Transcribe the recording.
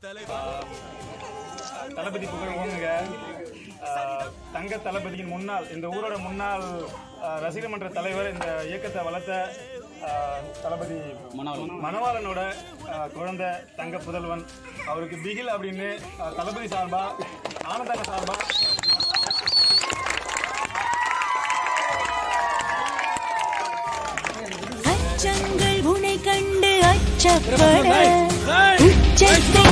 தளபதி புகழ் ஓங்குங்க ஆஹ், தங்க தளபதியின் முன்னாள் இந்த ஊரோட முன்னாள் ஆஹ், ரசிகர் மன்ற தலைவர் இந்த இயக்கத்தை வளர்த்த ஆஹ், தளபதி மணவாளனோட ஆஹ், குழந்தை தங்க புதல்வன் அவருக்கு பிகில் அப்படின்னு ஆஹ், தளபதி சார்பா ஆனந்தங்க சார்பா அச்சங்கள் உனை கண்டு அச்சப்பட உச்சத்தை